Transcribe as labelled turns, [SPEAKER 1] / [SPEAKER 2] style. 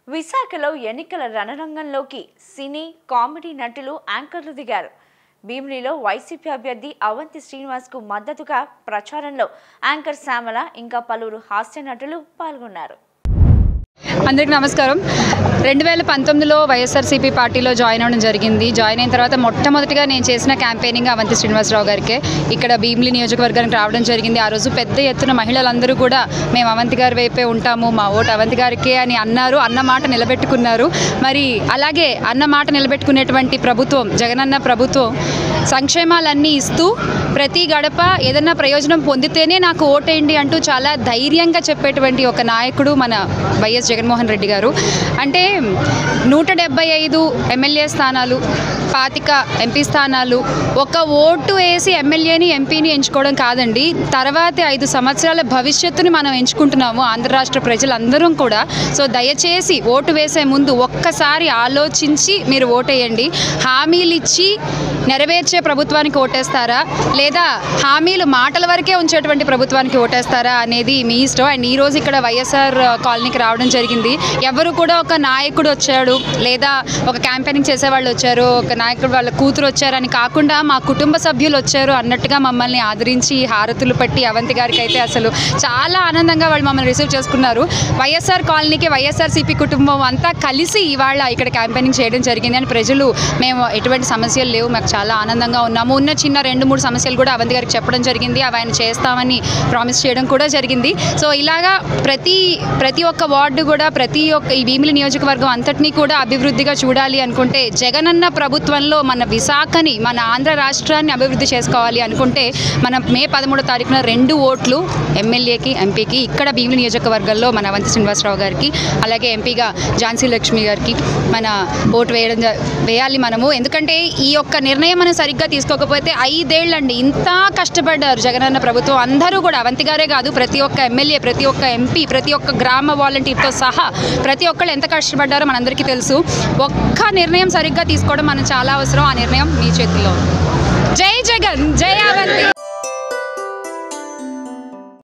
[SPEAKER 1] విశాఖలో ఎన్నికల రణరంగంలోకి సినీ కామెడీ నటులు యాంకర్లు దిగారు భీమిలిలో వైసీపీ అభ్యర్థి అవంతి శ్రీనివాస్కు మద్దతుగా ప్రచారంలో యాంకర్ శ్యామల ఇంకా పలువురు హాస్య నటులు పాల్గొన్నారు
[SPEAKER 2] అందరికీ నమస్కారం రెండు వేల పంతొమ్మిదిలో వైఎస్ఆర్సీపీ పార్టీలో జాయిన్ అవ్వడం జరిగింది జాయిన్ అయిన తర్వాత మొట్టమొదటిగా నేను చేసిన క్యాంపెయినింగ్ అవంతి శ్రీనివాసరావు గారికి ఇక్కడ భీమిలి నియోజకవర్గానికి రావడం జరిగింది ఆ రోజు పెద్ద ఎత్తున మహిళలందరూ కూడా మేము అవంతి గారి వైపే ఉంటాము మా ఓటు అవంతి గారికే అని అన్నారు అన్న మాట నిలబెట్టుకున్నారు మరి అలాగే అన్న మాట నిలబెట్టుకునేటువంటి ప్రభుత్వం జగనన్న ప్రభుత్వం సంక్షేమాలన్నీ ఇస్తూ ప్రతి గడప ఏదన్నా ప్రయోజనం పొందితేనే నాకు ఓటేయండి అంటూ చాలా ధైర్యంగా చెప్పేటువంటి ఒక నాయకుడు మన వైఎస్ జగన్మోహన్ రెడ్డి గారు అంటే నూట డెబ్బై ఐదు ఎమ్మెల్యే స్థానాలు పాతిక ఎంపీ స్థానాలు ఒక ఓటు వేసి ఎమ్మెల్యేని ఎంపీని ఎంచుకోవడం కాదండి తర్వాతి ఐదు సంవత్సరాల భవిష్యత్తుని మనం ఎంచుకుంటున్నాము ఆంధ్ర రాష్ట్ర ప్రజలందరం కూడా సో దయచేసి ఓటు వేసే ముందు ఒక్కసారి ఆలోచించి మీరు ఓటేయండి హామీలు ఇచ్చి నెరవేర్చే ప్రభుత్వానికి ఓటేస్తారా లేదా హామీలు మాటల వరకే ఉంచేటువంటి ప్రభుత్వానికి ఓటేస్తారా అనేది మీ ఇష్టం అండ్ ఈ రోజు ఇక్కడ వైఎస్ఆర్ కాలనీకి రావడం జరిగింది ఎవరు కూడా ఒక నాయకుడు వచ్చాడు లేదా ఒక క్యాంపెయినింగ్ చేసేవాళ్ళు వచ్చారు ఒక నాయకుడు వాళ్ళ కూతురు వచ్చారని కాకుండా మా కుటుంబ సభ్యులు వచ్చారు అన్నట్టుగా మమ్మల్ని ఆదరించి హారతులు పట్టి అవంతి గారికి అయితే అసలు చాలా ఆనందంగా వాళ్ళు మమ్మల్ని రిసీవ్ చేసుకున్నారు వైఎస్ఆర్ కాలనీకి వైఎస్ఆర్సీపీ కుటుంబం అంతా కలిసి ఇవాళ ఇక్కడ క్యాంపెయినింగ్ చేయడం జరిగింది అని ప్రజలు మేము ఎటువంటి సమస్యలు లేవు మాకు చాలా ఆనందంగా ఉన్నాము ఉన్న చిన్న రెండు మూడు సమస్యలు కూడా అవంతి గారికి చెప్పడం జరిగింది అవి ఆయన చేస్తామని ప్రామిస్ చేయడం కూడా జరిగింది సో ఇలాగా ప్రతి ప్రతి ఒక్క వార్డు కూడా ప్రతి ఒక్క ఈ భీమిలి నియోజకవర్గం అంతటినీ కూడా అభివృద్ధిగా చూడాలి అనుకుంటే జగనన్న ప్రభుత్వంలో మన విశాఖని మన ఆంధ్ర రాష్ట్రాన్ని అభివృద్ధి చేసుకోవాలి అనుకుంటే మన మే పదమూడో తారీఖున రెండు ఓట్లు ఎమ్మెల్యేకి ఎంపీకి ఇక్కడ భీమిలి నియోజకవర్గంలో మన అవంతి శ్రీనివాసరావు గారికి అలాగే ఎంపీగా ఝాన్సీ లక్ష్మి గారికి మన ఓటు వేయడం జ- వేయాలి మనము ఎందుకంటే ఈ యొక్క నిర్ణయం మనం సరిగ్గా తీసుకోకపోతే ఐదేళ్ళండి ఇంత కష్టపడ్డారు జగనన్న ప్రభుత్వం అందరూ కూడా అవంతి గారే కాదు ప్రతి ఒక్క ఎమ్మెల్యే ప్రతి ఒక్క ఎంపీ ప్రతి ఒక్క గ్రామ వాలంటీర్తో సహా ప్రతి ఒక్కళ్ళు ఎంత కష్టపడ్డారో మనందరికీ తెలుసు ఒక్క నిర్ణయం సరిగ్గా తీసుకోవడం మనం చాలా అవసరం ఆ నిర్ణయం మీ చేతిలో ఉంది. జై జగన్ జై అవంతి